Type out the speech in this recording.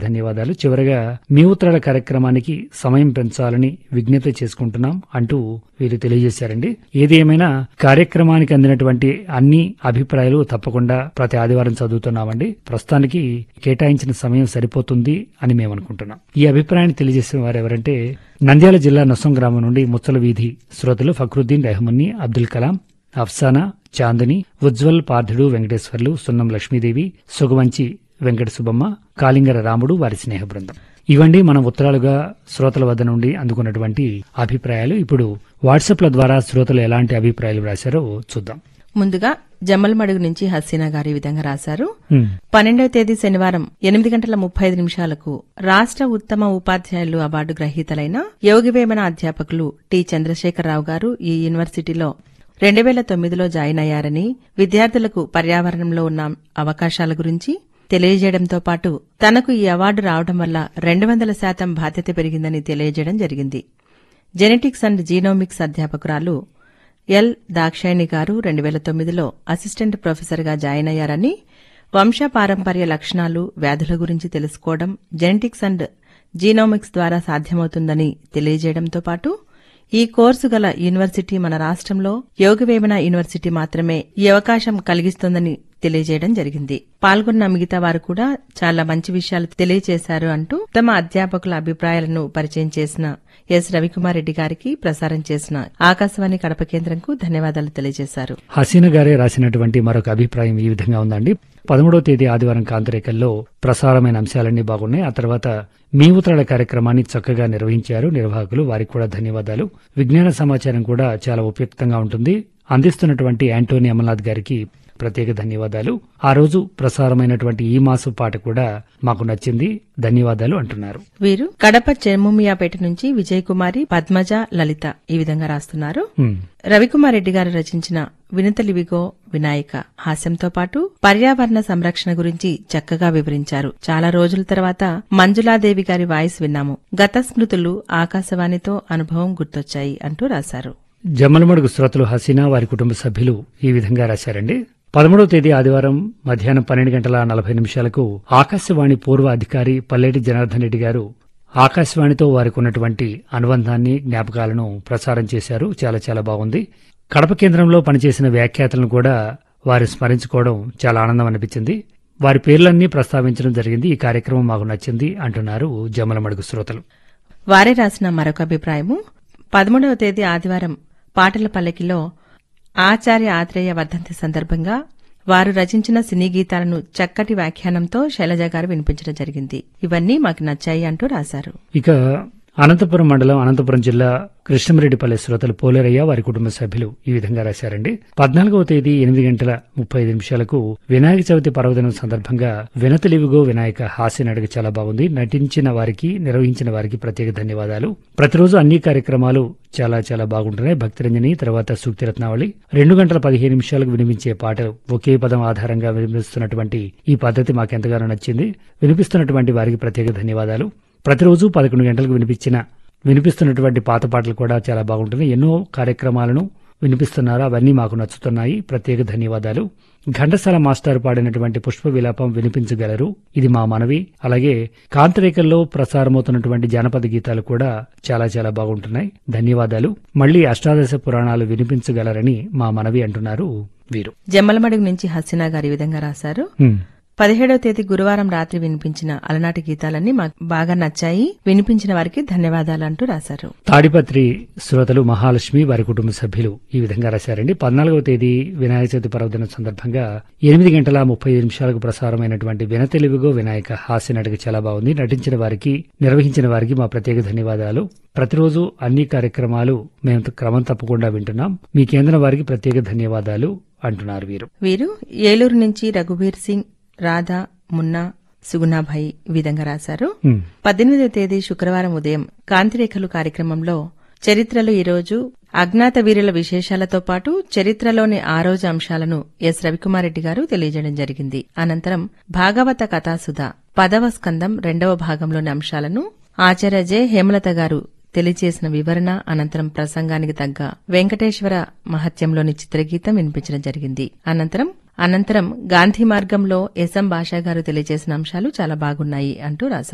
ధన్యవాదాలు చివరగా మీ ఉత్తరాల కార్యక్రమానికి సమయం పెంచాలని విజ్ఞప్తి చేసుకుంటున్నాం అంటూ వీరు తెలియజేశారండి ఏది ఏమైనా కార్యక్రమానికి అందినటువంటి అన్ని అభిప్రాయాలు తప్పకుండా ప్రతి ఆదివారం చదువుతున్నామండి ప్రస్తుతానికి కేటాయించిన సమయం సరిపోతుంది అని మేము అనుకుంటున్నాం ఈ అభిప్రాయాన్ని తెలియజేసిన వారు ఎవరంటే నంద్యాల జిల్లా నొసం గ్రామం నుండి ముచ్చల వీధి శ్రోతలు ఫక్రుద్దీన్ రెహమాన్ని అబ్దుల్ కలాం అఫ్సానా చాందిని ఉజ్వల్ పార్థుడు వెంకటేశ్వర్లు సున్నం లక్ష్మీదేవి సుగవంచి వెంకట సుబ్బమ్మ కాలింగర రాముడు వారి స్నేహ బృందం ఇవండి మనం ఉత్తరాలుగా శ్రోతల వద్ద నుండి అందుకున్నటువంటి అభిప్రాయాలు ఇప్పుడు వాట్సాప్ల ద్వారా శ్రోతలు ఎలాంటి అభిప్రాయాలు రాశారో చూద్దాం ముందుగా జమ్మలమడుగు నుంచి హసీనా గారు ఈ విధంగా రాశారు హ్మ్. పన్నెండవ తేదీ శనివారం ఎనిమిది గంటల ముప్పై ఐదు నిమిషాలకు రాష్ట్ర ఉత్తమ ఉపాధ్యాయులు అవార్డు గ్రహీతలైన యోగివేమన అధ్యాపకులు టి చంద్రశేఖరరావు గారు ఈ యూనివర్సిటీలో రెండు వేల తొమ్మిదిలో జాయిన్ అయ్యారని విద్యార్థులకు పర్యావరణంలో ఉన్న అవకాశాల గురించి తెలియజేయడంతో పాటు తనకు ఈ అవార్డు రావడం వల్ల రెండు వందల శాతం బాధ్యత పెరిగిందని తెలియజేయడం జరిగింది జెనెటిక్స్ అండ్ జీనోమిక్స్ అధ్యాపకురాలు ఎల్ దాక్షాయణి గారు రెండు వేల తొమ్మిదిలో అసిస్టెంట్ ప్రొఫెసర్గా జాయిన్ అయ్యారని వంశపారంపర్య లక్షణాలు వ్యాధుల గురించి తెలుసుకోవడం జెనెటిక్స్ అండ్ జీనోమిక్స్ ద్వారా సాధ్యమవుతుందని తెలియజేయడంతో పాటు ఈ కోర్సు గల యూనివర్సిటీ మన రాష్ట్రంలో యోగవేమన యూనివర్సిటీ మాత్రమే ఈ అవకాశం కలిగిస్తోందని తెలియజేయడం జరిగింది పాల్గొన్న మిగతా వారు కూడా చాలా మంచి విషయాలు తెలియజేశారు అంటూ తమ అధ్యాపకుల అభిప్రాయాలను పరిచయం చేసిన ఎస్ రవికుమార్ రెడ్డి గారికి ప్రసారం చేసిన ఆకాశవాణి కడప కేంద్రంకు ధన్యవాదాలు తెలియజేశారు హసీనా గారే రాసినటువంటి మరొక అభిప్రాయం ఈ విధంగా ఉందండి పదమూడవ తేదీ ఆదివారం కాంతిరేకల్లో ప్రసారమైన అంశాలన్నీ బాగున్నాయి ఆ తర్వాత మీ ఉత్తరాల కార్యక్రమాన్ని చక్కగా నిర్వహించారు నిర్వాహకులు వారికి కూడా ధన్యవాదాలు విజ్ఞాన సమాచారం కూడా చాలా ఉపయుక్తంగా ఉంటుంది అందిస్తున్నటువంటి యాంటోనీ అమర్నాథ్ గారికి ప్రత్యేక ధన్యవాదాలు ఆ రోజు ప్రసారమైనటువంటి ఈ మాసు పాట కూడా మాకు నచ్చింది ధన్యవాదాలు అంటున్నారు వీరు కడప చెమ్ముమియాపేట నుంచి విజయ్ కుమారి పద్మజ లలిత ఈ విధంగా రాస్తున్నారు హ్మ్. రవికుమార్ రెడ్డి గారు రచించిన వినతలివిగో వినాయక హాస్యంతో పాటు పర్యావరణ సంరక్షణ గురించి చక్కగా వివరించారు చాలా రోజుల తర్వాత మంజులాదేవి గారి వాయిస్ విన్నాము గత స్మృతులు ఆకాశవాణితో అనుభవం గుర్తొచ్చాయి అంటూ రాశారు జమ్మలమడుగు శ్రోతలు హసీనా వారి కుటుంబ సభ్యులు ఈ విధంగా రాశారండి పదమూడవ తేదీ ఆదివారం మధ్యాహ్నం పన్నెండు గంటల నలభై నిమిషాలకు ఆకాశవాణి పూర్వ అధికారి పల్లెటి జనార్దన్ రెడ్డి గారు ఆకాశవాణితో వారికి ఉన్నటువంటి అనుబంధాన్ని జ్ఞాపకాలను ప్రసారం చేశారు చాలా చాలా బాగుంది కడప కేంద్రంలో పనిచేసిన వ్యాఖ్యాతలను కూడా వారు స్మరించుకోవడం చాలా ఆనందం అనిపించింది వారి పేర్లన్నీ ప్రస్తావించడం జరిగింది ఈ కార్యక్రమం మాకు నచ్చింది అంటున్నారు జమ్మలమడుగు శ్రోతలు వారే రాసిన మరొక అభిప్రాయము పదమూడవ తేదీ ఆదివారం పాటల పల్లకిలో ఆచార్య ఆత్రేయ వర్ధంతి సందర్భంగా వారు రచించిన సినీ గీతాలను చక్కటి వ్యాఖ్యానంతో శైలజ గారు వినిపించడం జరిగింది ఇవన్నీ మాకు నచ్చాయి అంటూ రాశారు ఇక అనంతపురం మండలం అనంతపురం జిల్లా కృష్ణమరెడ్డిపల్లి శ్రోతలు పోలేరయ్య వారి కుటుంబ సభ్యులు ఈ విధంగా రాశారండి పద్నాలుగవ తేదీ ఎనిమిది గంటల ముప్పై ఐదు నిమిషాలకు వినాయక చవితి పర్వదినం సందర్భంగా వినతలివిగో వినాయక హాస్య నడక చాలా బాగుంది నటించిన వారికి నిర్వహించిన వారికి ప్రత్యేక ధన్యవాదాలు ప్రతిరోజు అన్ని కార్యక్రమాలు చాలా చాలా బాగుంటున్నాయి భక్తిరంజని తర్వాత సూక్తి రత్నావళి రెండు గంటల పదిహేను నిమిషాలకు వినిపించే పాటలు ఒకే పదం ఆధారంగా వినిపిస్తున్నటువంటి ఈ పద్ధతి మాకెంతగానో నచ్చింది వినిపిస్తున్నటువంటి వారికి ప్రత్యేక ధన్యవాదాలు ప్రతిరోజు పదకొండు గంటలకు వినిపించిన వినిపిస్తున్నటువంటి పాత పాటలు కూడా చాలా బాగుంటున్నాయి ఎన్నో కార్యక్రమాలను వినిపిస్తున్నారు అవన్నీ మాకు నచ్చుతున్నాయి ప్రత్యేక ధన్యవాదాలు ఘంటసాల మాస్టర్ పాడినటువంటి పుష్ప విలాపం వినిపించగలరు ఇది మా మనవి అలాగే కాంతిరేఖల్లో ప్రసారమవుతున్నటువంటి జానపద గీతాలు కూడా చాలా చాలా బాగుంటున్నాయి ధన్యవాదాలు మళ్ళీ అష్టాదశ పురాణాలు వినిపించగలరని మా మనవి అంటున్నారు వీరు జమ్మలమడుగు నుంచి హసీనా గారు ఈ విధంగా రాశారు హ్మ్. పదిహేడవ తేదీ గురువారం రాత్రి వినిపించిన అలనాటి గీతాలన్నీ మాకు బాగా నచ్చాయి వినిపించిన వారికి ధన్యవాదాలు అంటూ రాశారు తాడిపత్రి శ్రోతలు మహాలక్ష్మి వారి కుటుంబ సభ్యులు ఈ విధంగా రాశారండి పద్నాలుగవ తేదీ వినాయక చవితి పర్వదినం సందర్భంగా ఎనిమిది గంటల ముప్పై ఐదు నిమిషాలకు ప్రసారమైనటువంటి వినతెలివిగో వినాయక హాస్య నటిక చాలా బాగుంది నటించిన వారికి నిర్వహించిన వారికి మా ప్రత్యేక ధన్యవాదాలు ప్రతిరోజు అన్ని కార్యక్రమాలు మేము క్రమం తప్పకుండా వింటున్నాం మీ కేంద్రం వారికి ప్రత్యేక ధన్యవాదాలు అంటున్నారు వీరు వీరు ఏలూరు నుంచి రఘువీర్ సింగ్ రాధా మున్నా సుగుణాభాయి ఈ విధంగా రాశారు హ్మ్. పద్దెనిమిదవ తేదీ శుక్రవారం ఉదయం కాంతిరేఖలు కార్యక్రమంలో చరిత్రలో ఈరోజు అజ్ఞాత వీరుల విశేషాలతో పాటు చరిత్రలోని ఆ రోజు అంశాలను ఎస్ రవికుమార్ రెడ్డి గారు తెలియజేయడం జరిగింది అనంతరం భాగవత కథాసుధ పదవ స్కందం రెండవ భాగంలోని అంశాలను ఆచార్య జె హేమలత గారు తెలియజేసిన వివరణ అనంతరం ప్రసంగానికి తగ్గ వెంకటేశ్వర మహత్యంలోని చిత్రగీతం వినిపించడం జరిగింది అనంతరం అనంతరం గాంధీ మార్గంలో ఎస్ఎం భాషా గారు తెలియజేసిన అంశాలు చాలా బాగున్నాయి అంటూ రాశారు